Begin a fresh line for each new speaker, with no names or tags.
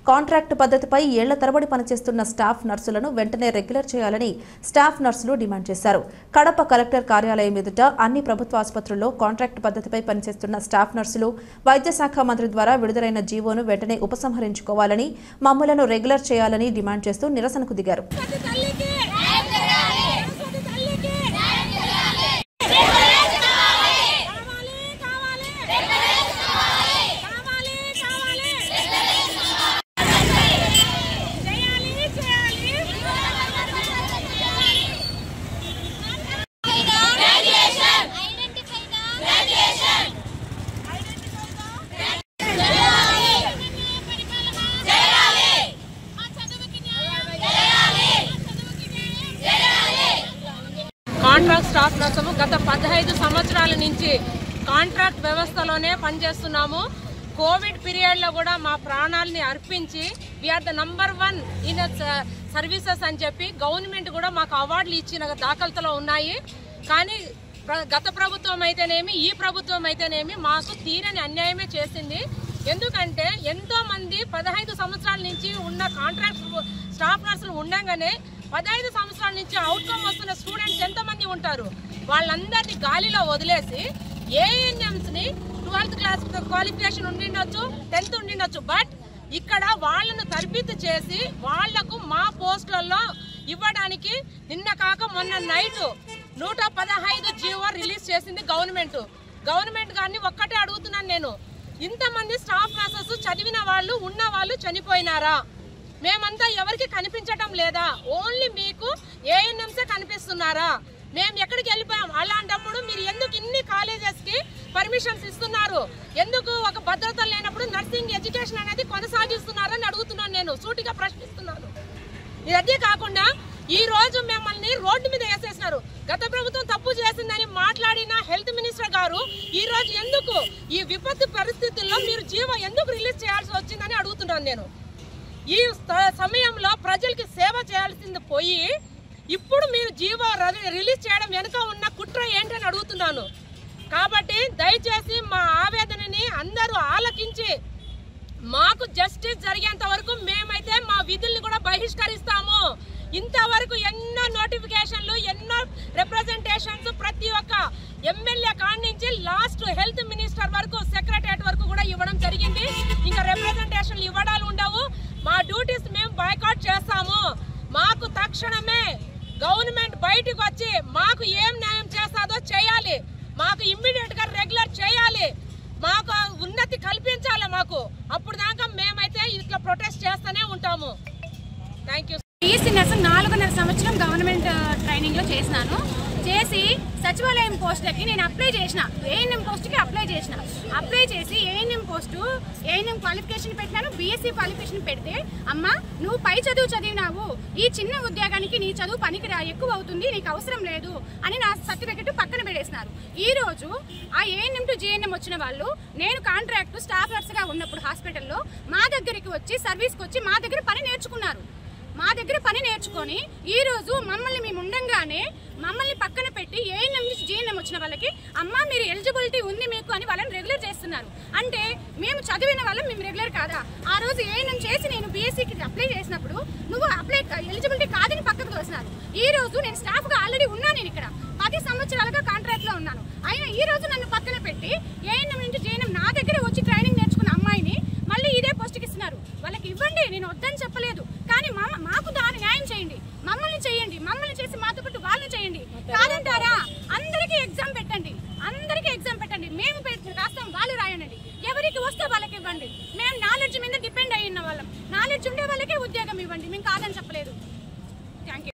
contract పద్ధతిపై ఏళ్ల తరబడి పనిచేస్తున్న స్టాఫ్ నర్సులను వెంటనే రెగ్యులర్ చేయాలని స్టాఫ్ నర్సులు డిమాండ్ చేశారు కడప కలెక్టర్ కార్యాలయం ఎదుట అన్ని ప్రభుత్వ ఆసుపత్రుల్లో కాంట్రాక్ట్ పద్ధతిపై పనిచేస్తున్న స్టాఫ్ నర్సులు వైద్య శాఖ మంత్రి ద్వారా విడుదలైన జీవోను వెంటనే ఉపసంహరించుకోవాలని మమ్మలను రెగ్యులర్ చేయాలని డిమాండ్ చేస్తూ నిరసనకు దిగారు
కాంట్రాక్ట్ స్టాఫ్ నర్సము గత పదహైదు సంవత్సరాల నుంచి కాంట్రాక్ట్ వ్యవస్థలోనే పనిచేస్తున్నాము కోవిడ్ పీరియడ్లో కూడా మా ప్రాణాలని అర్పించి we are the number one in services అని చెప్పి గవర్నమెంట్ కూడా మాకు అవార్డులు ఇచ్చిన దాఖలతలో ఉన్నాయి కానీ ప్ర- గత ప్రభుత్వం అయితేనేమి ఈ ప్రభుత్వం అయితేనేమి మాకు తీరని అన్యాయమే చేసింది ఎందుకంటే ఎంతో మంది పదహైదు సంవత్సరాల నుంచి ఉన్న కాంట్రాక్ట్ స్టాఫ్ నర్సులు ఉండగానే పదహైదు సంవత్సరాల నుంచి అవుట్కమ్ వస్తున్న స్టూడెంట్స్ ఎంతమంది ఉంటారు వాళ్ళందరినీ గాలిలో వదిలేసి ఏఎన్ఎంస్ ని ట్వెల్త్ క్లాస్ క్వాలిఫికేషన్ ఉండిండొచ్చు టెన్త్ ఉండిండొచ్చు బట్ ఇక్కడ వాళ్ళను తరబితు చేసి వాళ్లకు మా పోస్టులలో ఇవ్వడానికి నిన్న కాక మొన్న నైట్ నూట పదహైదు జీవో రిలీజ్ చేసింది గవర్నమెంట్ గవర్నమెంట్ గారిని ఒక్కటే అడుగుతున్నాను నేను ఇంతమంది స్టాఫ్ నర్సెస్ చదివిన వాళ్ళు ఉన్న వాళ్ళు చనిపోయినారా మేమంతా ఎవరికి కనిపించటం లేదా ఓన్లీ మీకు ఏఎన్ఎంసే కనిపిస్తున్నారా మేము ఎక్కడికి వెళ్ళిపోయాం అలాంటప్పుడు మీరు ఎందుకు ఇన్ని కాలేజెస్ కి పర్మిషన్స్ ఇస్తున్నారు ఎందుకు ఒక భద్రత లేనప్పుడు నర్సింగ్ ఎడ్యుకేషన్ అనేది కొనసాగిస్తున్నారని అడుగుతున్నాను నేను సూటిగా ప్రశ్నిస్తున్నాను ఇదే కాకుండా ఈ రోజు మిమ్మల్ని రోడ్డు మీద వేసేసినారు గత ప్రభుత్వం తప్పు చేసిందని మాట్లాడిన హెల్త్ మినిస్టర్ గారు ఈ రోజు ఎందుకు ఈ విపత్తు పరిస్థితుల్లో మీరు జీవో ఎందుకు రిలీజ్ చేయాల్సి వచ్చిందని అడుగుతున్నాను నేను ఈ స- సమయంలో ప్రజలకి సేవ చేయాల్సింది పోయి ఇప్పుడు మీరు జీవో ర- రిలీజ్ చేయడం వెనుక ఉన్న కుట్ర ఏంటని అడుగుతున్నాను కాబట్టి దయచేసి మా ఆవేదనని అందరూ ఆలకించి మాకు జస్టిస్ జరిగేంత వరకు మేమైతే మా విధుల్ని కూడా బహిష్కరిస్తాము ఇంతవరకు ఎన్నో నోటిఫికేషన్లు ఎన్నో రిప్రజెంటేషన్స్ ప్రతి ఒక్క ఎమ్మెల్యే కాడి నుంచి లాస్ట్ హెల్త్ మినిస్టర్ వరకు సెక్రటరియట్ వరకు కూడా ఇవ్వడం జరిగింది ఇంకా రిప్రజెంటేషన్లు ఇవ్వడాలు ఉండవు మా డ్యూటీస్ మేము బాయ్కాట్ చేస్తాము మాకు తక్షణమే గవర్నమెంట్ బయటకు వచ్చి మాకు ఏం న్యాయం చేస్తాదో చేయాలి మాకు ఇమ్మీడియట్ గా రెగ్యులర్ చేయాలి మాకు ఆ ఉన్నతి కల్పించాలి మాకు అప్పుడు దాకా మేమైతే ఇట్లా ప్రొటెస్ట్ చేస్తూనే ఉంటాము థ్యాంక్ యూ
బీఎస్సీ నర్సు నాలుగున్నర సంవత్సరం గవర్నమెంట్ ట్రైనింగ్ లో చేసినాను చేసి సచివాలయం పోస్టులకి నేను అప్లై చేసిన ఏఎన్ఎం పోస్ట్కి అప్లై చేసిన అప్లై చేసి ఏఎన్ఎం పోస్టు ఏఎన్ఎం క్వాలిఫికేషన్ పెట్టినాను బీఎస్సీ క్వాలిఫికేషన్ పెడితే అమ్మ నువ్వు పై చదువు చదివినావు ఈ చిన్న ఉద్యోగానికి నీ చదువు పనికిరా ఎక్కువ అవుతుంది నీకు అవసరం లేదు అని నా సర్టిఫికెట్ పక్కన పెట్టేసినారు ఈ రోజు ఆ ఏఎన్ఎం టు జేఎన్ఎం వచ్చిన వాళ్ళు నేను కాంట్రాక్ట్ స్టాఫ్ నర్స్గా ఉన్నప్పుడు హాస్పిటల్లో మా దగ్గరికి వచ్చి సర్వీస్కి వచ్చి మా దగ్గర పని నేర్చుకున్నారు మా దగ్గర పని నేర్చుకొని ఈ రోజు మమ్మల్ని మేము ఉండంగానే మమ్మల్ని పక్కన పెట్టి ఏఎన్ఎం నుంచి జీఎన్ఎం వచ్చిన వాళ్ళకి అమ్మ మీరు ఎలిజిబిలిటీ ఉంది మీకు అని వాళ్ళని రెగ్యులర్ చేస్తున్నారు అంటే మేము చదివిన వాళ్ళం మేము రెగ్యులర్ కాదా ఆ రోజు ఏఎన్ఎం చేసి నేను బీఎస్సీకి అప్లై చేసినప్పుడు నువ్వు అప్లై ఎలిజిబిలిటీ కాదని పక్కకు తోసినారు ఈ రోజు నేను స్టాఫ్ గా ఆల్రెడీ ఉన్నాను నేను ఇక్కడ పది సంవత్సరాలుగా కాంట్రాక్ట్ లో ఉన్నాను అయినా ఈ రోజు నన్ను పక్కన పెట్టి ఏఎన్ఎం నుంచి జేఎన్ఎం నా దగ్గర వచ్చి ట్రైనింగ్ నేర్చుకున్న అమ్మాయిని మళ్ళీ ఇదే పోస్ట్కి ఇస్తున్నారు వాళ్ళకి ఇవ్వండి నేను వద్దని చెప్పలేదు కానీ మా- మాకు దాని న్యాయం చేయండి మమ్మల్ని చేయండి మమ్మల్ని చేసి మాతో పాటు వాళ్ళని చేయండి కాదంటారా అందరికీ ఎగ్జామ్ పెట్టండి అందరికీ ఎగ్జామ్ పెట్టండి మేము పెట్టి రాస్తాం వాళ్ళు రాయనండి ఎవరికి వస్తే వాళ్ళకి ఇవ్వండి మేము నాలెడ్జ్ మీద డిపెండ్ అయ్యి ఉన్న వాళ్ళం నాలెడ్జ్ ఉండే వాళ్ళకే ఉద్యోగం ఇవ్వండి మేము కాదని చెప్పలేదు థ్యాంక్ యూ